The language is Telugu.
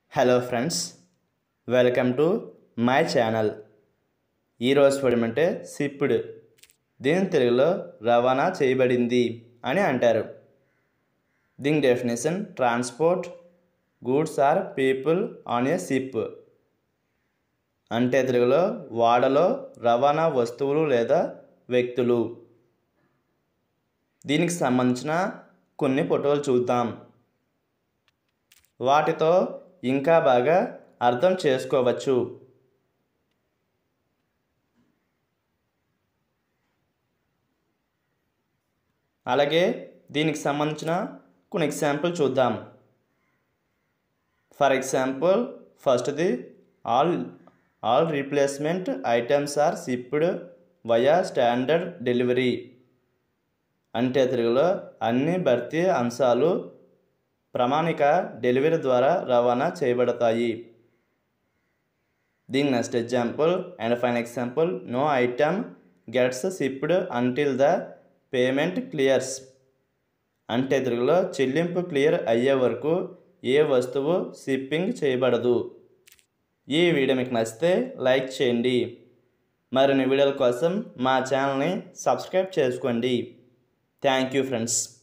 hello friends welcome to my channel ఈరోజు పడమంటే సిప్పుడు దీని తెలుగులో రవాణా చేయబడింది అని అంటారు దీని definition transport goods or people on a ship అంటే తెలుగులో వాడలో రవాణా వస్తువులు లేదా వ్యక్తులు దీనికి సంబంధించిన కొన్ని ఫోటోలు చూద్దాం వాటితో ఇంకా బాగా అర్థం చేసుకోవచ్చు అలాగే దీనికి సంబంధించిన కొన్ని ఎగ్జాంపుల్ చూద్దాం ఫర్ ఎగ్జాంపుల్ ఫస్ట్ది all all replacement items are shipped via standard delivery అంటే తెలుగులో అన్ని భర్తీ అంశాలు ప్రామాణిక డెలివరీ ద్వారా రవాణా చేయబడతాయి దీని next example and fine example no item gets shipped until the payment clears అంటే తెలుగులో చెల్లింపు క్లియర్ అయ్యే వరకు ఏ వస్తువు షిప్పింగ్ చేయబడదు ఈ వీడియో మీకు నచ్చితే లైక్ చేయండి మరిన్ని వీడియోల కోసం మా ఛానల్ని సబ్స్క్రైబ్ చేసుకోండి థ్యాంక్ యూ ఫ్రెండ్స్